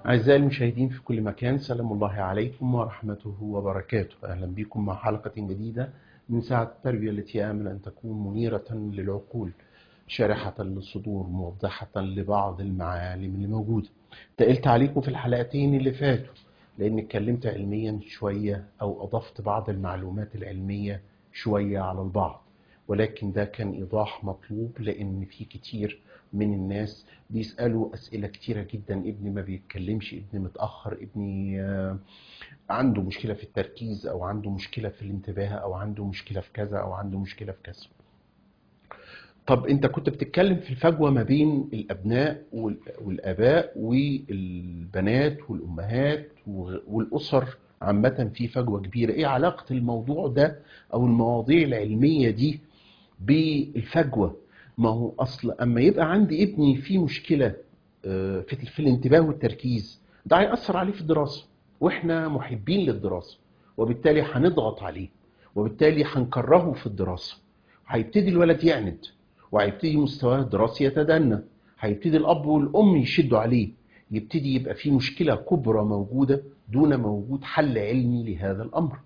أعزائي المشاهدين في كل مكان سلام الله عليكم ورحمته وبركاته أهلا بكم مع حلقة جديدة من ساعة التربية التي آمل أن تكون منيرة للعقول شارحة للصدور موضحة لبعض المعالم اللي موجودة تقلت عليكم في الحلقتين اللي فاتوا لأني اتكلمت علميا شوية أو أضفت بعض المعلومات العلمية شوية على البعض ولكن ده كان إيضاح مطلوب لأن في كتير من الناس بيسألوا أسئلة كتيرة جدا ابني ما بيتكلمش ابني متأخر ابني آه، عنده مشكلة في التركيز أو عنده مشكلة في الانتباه أو عنده مشكلة في كذا أو عنده مشكلة في كذا طب انت كنت بتتكلم في الفجوة ما بين الابناء وال- والاباء والبنات والامهات و- والاسر عامة في فجوة كبيرة ايه علاقة الموضوع ده او المواضيع العلمية دي بالفجوة ما هو اصل اما يبقى عندي ابني في مشكلة آه، في في الانتباه والتركيز ده هيأثر عليه في الدراسة واحنا محبين للدراسة وبالتالي هنضغط عليه وبالتالي هنكرهه في الدراسة هيبتدي الولد يعند وهيبتدي مستواه الدراسي يتدنى هيبتدي الاب والام يشدوا عليه يبتدي يبقى في مشكله كبرى موجوده دون موجود حل علمي لهذا الامر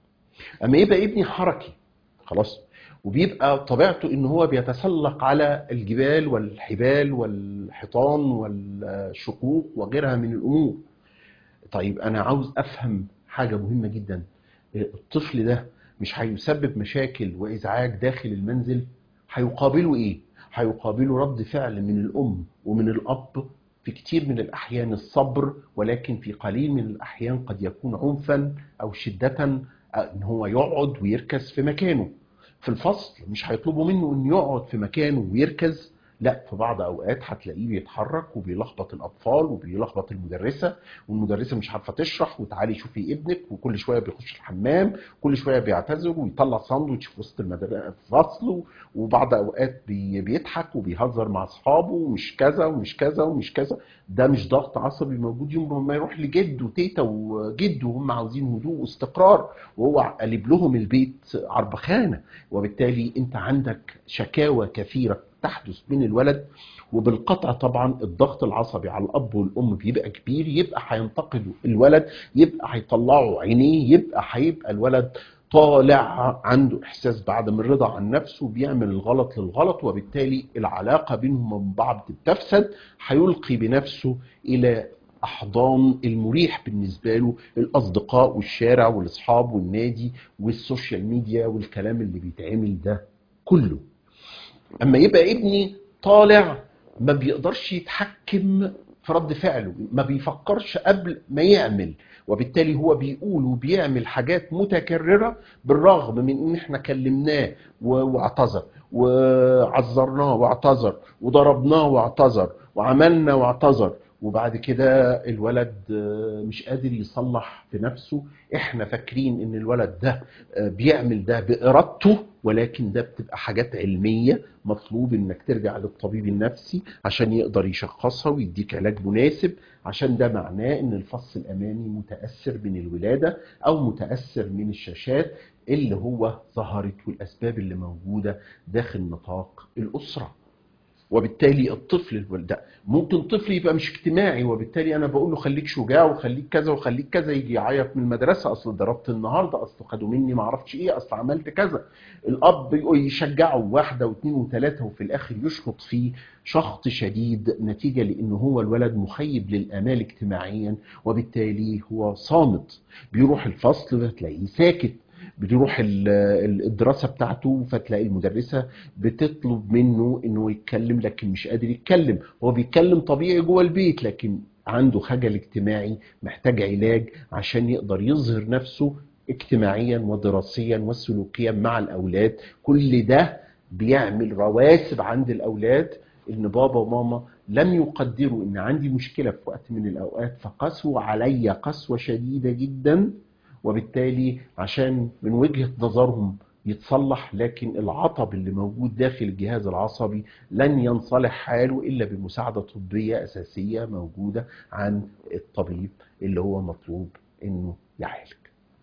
اما يبقى ابني حركي خلاص وبيبقى طبيعته ان هو بيتسلق على الجبال والحبال والحيطان والشقوق وغيرها من الامور طيب انا عاوز افهم حاجه مهمه جدا الطفل ده مش هيسبب مشاكل وازعاج داخل المنزل هيقابله ايه هيقابله رد فعل من الام ومن الاب في كتير من الاحيان الصبر ولكن في قليل من الاحيان قد يكون عنفا او شده ان هو يقعد ويركز في مكانه في الفصل مش هيطلبوا منه انه يقعد في مكانه ويركز لا في بعض اوقات هتلاقيه بيتحرك وبيلخبط الاطفال وبيلخبط المدرسه والمدرسه مش عارفه تشرح وتعالي شوفي ابنك وكل شويه بيخش الحمام كل شويه بيعتذر ويطلع ساندوتش في وسط المدرسه في فصله وبعض اوقات بي بيضحك وبيهزر مع اصحابه ومش كذا ومش كذا ومش كذا ده مش ضغط عصبي موجود يوم ما يروح لجد وتيتا وجد وهم عاوزين هدوء واستقرار وهو قلب لهم البيت عربخانه وبالتالي انت عندك شكاوى كثيره تحدث من الولد وبالقطع طبعا الضغط العصبي على الاب والام بيبقى كبير يبقى هينتقدوا الولد يبقى هيطلعوا عينيه يبقى هيبقى الولد طالع عنده احساس بعدم الرضا عن نفسه بيعمل الغلط للغلط وبالتالي العلاقه بينهم وبين بعض بتفسد هيلقي بنفسه الى احضان المريح بالنسبه له الاصدقاء والشارع والاصحاب والنادي والسوشيال ميديا والكلام اللي بيتعمل ده كله اما يبقى ابني طالع ما بيقدرش يتحكم في رد فعله ما بيفكرش قبل ما يعمل وبالتالي هو بيقول وبيعمل حاجات متكررة بالرغم من ان احنا كلمناه و- واعتذر وعذرناه واعتذر وضربناه واعتذر وعملنا واعتذر وبعد كده الولد آه، مش قادر يصلح في نفسه احنا فاكرين ان الولد ده آه، بيعمل ده بارادته ولكن ده بتبقى حاجات علمية مطلوب انك ترجع للطبيب النفسي عشان يقدر يشخصها ويديك علاج مناسب عشان ده معناه ان الفص الامامي متاثر من الولاده او متاثر من الشاشات اللي هو ظهرت والاسباب اللي موجوده داخل نطاق الاسره وبالتالي الطفل الولد ده ممكن طفل يبقى مش اجتماعي وبالتالي انا بقول له خليك شجاع وخليك كذا وخليك كذا يجي يعيط من المدرسه اصل ضربت النهارده اصل خدوا مني ما اعرفش ايه اصل عملت كذا الاب يقول يشجعه واحده واثنين وثلاثه وفي الاخر يشخط فيه شخط شديد نتيجه لان هو الولد مخيب للامال اجتماعيا وبالتالي هو صامت بيروح الفصل فتلاقيه ساكت بيروح ال- ال- الدراسه بتاعته فتلاقي المدرسه بتطلب منه انه يتكلم لكن مش قادر يتكلم هو بيتكلم طبيعي جوه البيت لكن عنده خجل اجتماعي محتاج علاج عشان يقدر يظهر نفسه اجتماعيا ودراسيا وسلوكيا مع الاولاد كل ده بيعمل رواسب عند الاولاد ان بابا وماما لم يقدروا ان عندي مشكله في وقت من الاوقات فقسوا علي قسوه شديده جدا وبالتالي عشان من وجهه نظرهم يتصلح لكن العطب اللي موجود داخل الجهاز العصبي لن ينصلح حاله الا بمساعده طبيه اساسيه موجوده عن الطبيب اللي هو مطلوب انه يعالج.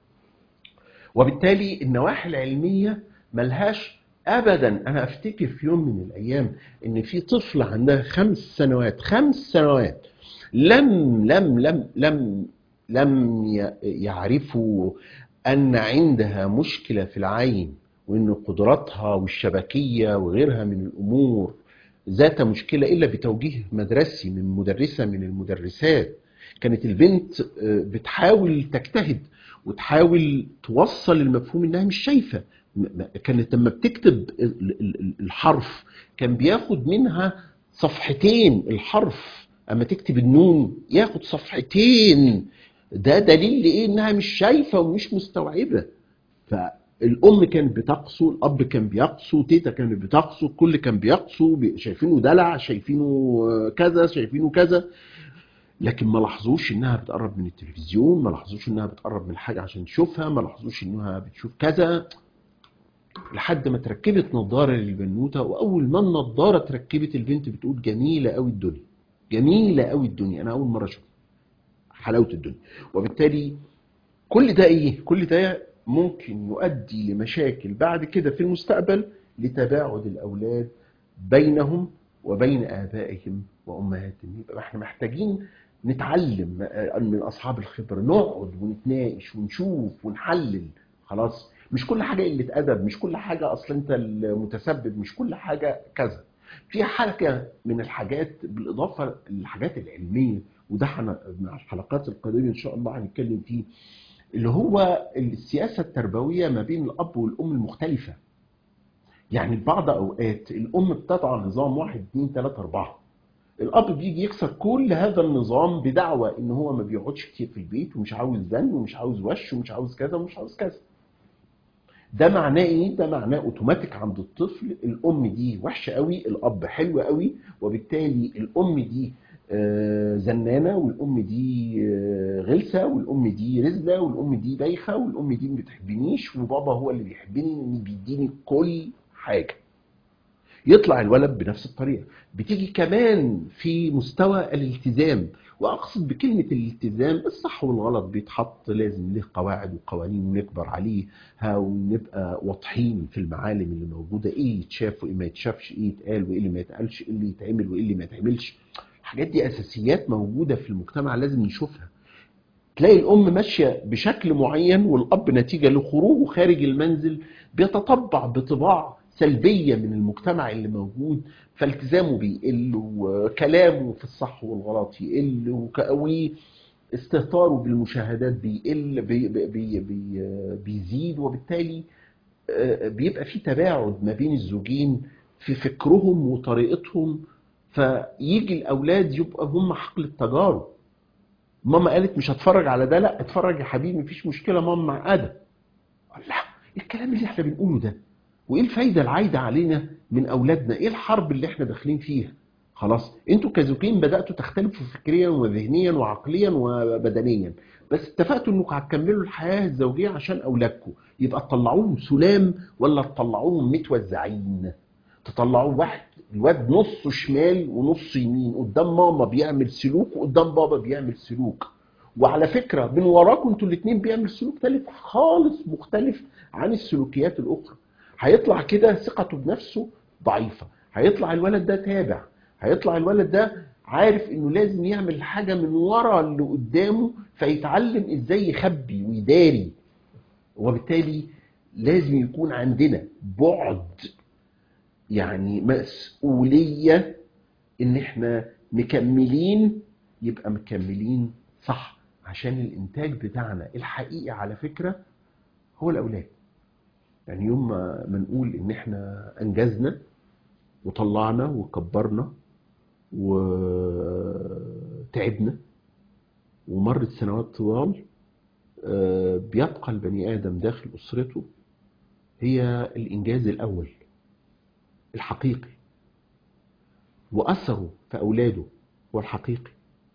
وبالتالي النواحي العلميه ملهاش ابدا انا افتكر في يوم من الايام ان في طفله عندها خمس سنوات خمس سنوات لم لم لم لم لم ي- يعرفوا ان عندها مشكله في العين وان قدراتها والشبكيه وغيرها من الامور ذات مشكله الا بتوجيه مدرسي من مدرسه من المدرسات كانت البنت آه، بتحاول تجتهد وتحاول توصل المفهوم انها مش شايفه م- م- كانت لما بتكتب ال- ال- ال- الحرف كان بياخد منها صفحتين الحرف اما تكتب النون ياخد صفحتين ده دليل لايه انها مش شايفه ومش مستوعبه فالام كانت بتقسو الاب كان بيقسو تيتا كانت بتقسو الكل كان بيقسو بي- شايفينه دلع شايفينه آه، كذا شايفينه كذا لكن ما لاحظوش انها بتقرب من التلفزيون ما لاحظوش انها بتقرب من حاجه عشان تشوفها ما لاحظوش انها بتشوف كذا لحد ما تركبت نظاره للبنوته واول ما النظاره اتركبت البنت بتقول جميله قوي الدنيا جميله قوي الدنيا انا اول مره اشوف حلاوه الدنيا وبالتالي كل ده ايه كل ده ممكن يؤدي لمشاكل بعد كده في المستقبل لتباعد الاولاد بينهم وبين ابائهم وامهاتهم يبقى احنا محتاجين نتعلم من اصحاب الخبره نقعد ونتناقش ونشوف ونحلل خلاص مش كل حاجه قله ادب مش كل حاجه اصل انت المتسبب مش كل حاجه كذا في حاجه من الحاجات بالاضافه للحاجات العلميه وده احنا مع الحلقات القادمه ان شاء الله هنتكلم فيه اللي هو السياسه التربويه ما بين الاب والام المختلفه يعني بعض اوقات الام بتضع نظام واحد اتنين تلاته اربعه الاب بيجي يكسر كل هذا النظام بدعوى ان هو ما بيقعدش كتير في البيت ومش عاوز زن ومش عاوز وش ومش عاوز كذا ومش عاوز كذا ده معناه ايه ده معناه اوتوماتيك عند الطفل الام دي وحشه قوي الاب حلو قوي وبالتالي الام دي آه، زنانه والام دي آه، غلسه والام دي رزله والام دي بايخه والام دي ما بتحبنيش وبابا هو اللي بيحبني ان بيديني كل حاجه يطلع الولد بنفس الطريقه بتيجي كمان في مستوى الالتزام واقصد بكلمه الالتزام الصح والغلط بيتحط لازم له قواعد وقوانين ونكبر عليها ونبقى واضحين في المعالم اللي موجوده ايه يتشاف وايه ما يتشافش ايه يتقال وايه اللي ما يتقالش ايه اللي يتعمل وايه اللي ما يتعملش الحاجات دي اساسيات موجوده في المجتمع لازم نشوفها تلاقي الام ماشيه بشكل معين والاب نتيجه لخروجه خارج المنزل بيتطبع بطباع سلبيه من المجتمع اللي موجود فالتزامه بيقل وكلامه في الصح والغلط يقل وك- واستهتاره بالمشاهدات بيقل بي بي بي بي بيزيد وبالتالي آه، بيبقى في تباعد ما بين الزوجين في فكرهم وطريقتهم فيجي الاولاد يبقى هم حقل التجارب ماما قالت مش هتفرج على ده لا اتفرج يا حبيبي مفيش مشكله ماما معقده الله ايه الكلام اللي احنا بنقوله ده وايه الفايده العايده علينا من اولادنا ايه الحرب اللي احنا داخلين فيها خلاص انتوا كزوجين بداتوا تختلفوا فكريا وذهنيا وعقليا وبدنيا بس اتفقتوا انكم هتكملوا الحياه الزوجيه عشان اولادكم يبقى تطلعوهم سلام ولا تطلعوهم متوزعين تطلعوه واحد الواد نصه شمال ونص يمين قدام ماما بيعمل سلوك وقدام بابا بيعمل سلوك وعلى فكره من وراكم انتوا الاثنين بيعمل سلوك ثالث خالص مختلف عن السلوكيات الاخرى هيطلع كده ثقته بنفسه ضعيفه هيطلع الولد ده تابع هيطلع الولد ده عارف انه لازم يعمل حاجه من ورا اللي قدامه فيتعلم ازاي يخبي ويداري وبالتالي لازم يكون عندنا بعد يعني مسؤوليه ان احنا مكملين يبقى مكملين صح عشان الانتاج بتاعنا الحقيقي على فكره هو الاولاد يعني يوم ما ما نقول ان احنا انجزنا وطلعنا وكبرنا وتعبنا ومرت سنوات طوال آه، بيبقى البني ادم داخل اسرته هي الانجاز الاول الحقيقي واثره في اولاده هو الحقيقي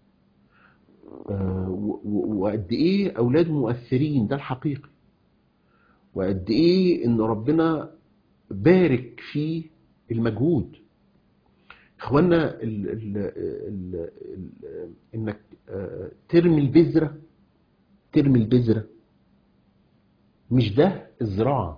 آه، و- و- وقد ايه اولاده مؤثرين ده الحقيقي وقد ايه ان ربنا بارك في المجهود اخوانا ال ال ال ال انك آه، ترمي البذره ترمي البذره مش ده الزراعه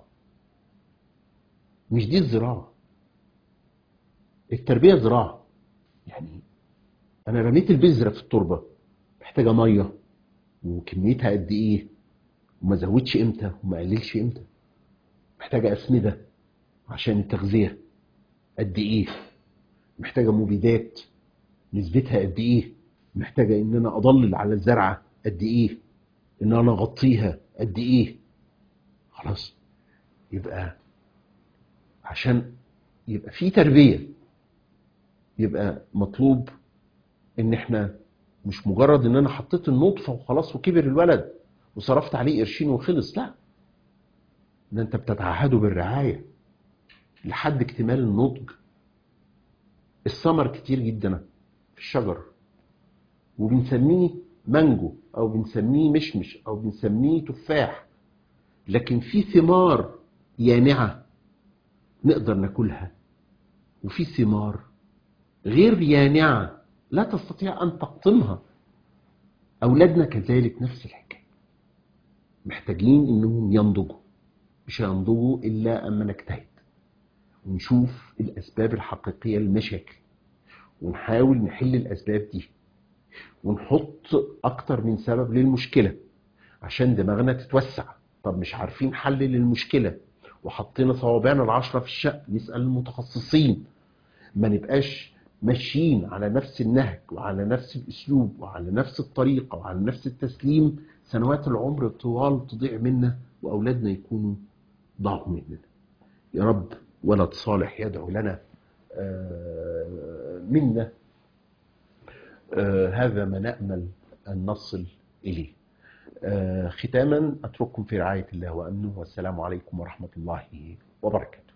مش دي الزراعه التربيه زراعه يعني انا رميت البذره في التربه محتاجه ميه وكميتها قد ايه وما زودش امتى وما قللش امتى محتاجه اسمده عشان التغذيه قد ايه محتاجه مبيدات نسبتها قد ايه محتاجه ان انا اضلل على الزرعه قد ايه ان انا اغطيها قد ايه خلاص يبقى عشان يبقى في تربيه يبقى مطلوب ان احنا مش مجرد ان انا حطيت النطفه وخلاص وكبر الولد وصرفت عليه قرشين وخلص لا ده انت بتتعهده بالرعايه لحد اكتمال النضج الثمر كتير جدا في الشجر وبنسميه مانجو او بنسميه مشمش او بنسميه تفاح لكن في ثمار يانعه نقدر ناكلها وفي ثمار غير يانعه لا تستطيع ان تقطمها اولادنا كذلك نفس الحكايه محتاجين انهم ينضجوا مش هينضجوا الا اما نجتهد ونشوف الاسباب الحقيقيه للمشاكل ونحاول نحل الاسباب دي ونحط اكتر من سبب للمشكله عشان دماغنا تتوسع طب مش عارفين حل للمشكله وحطينا صوابعنا العشرة في الشق نسال المتخصصين ما نبقاش ماشيين على نفس النهج وعلى نفس الاسلوب وعلى نفس الطريقه وعلى نفس التسليم سنوات العمر طوال تضيع منا واولادنا يكونوا ضاعوا مننا يا رب ولد صالح يدعو لنا منا هذا ما نامل ان نصل اليه ختاما اترككم في رعايه الله وامنه والسلام عليكم ورحمه الله وبركاته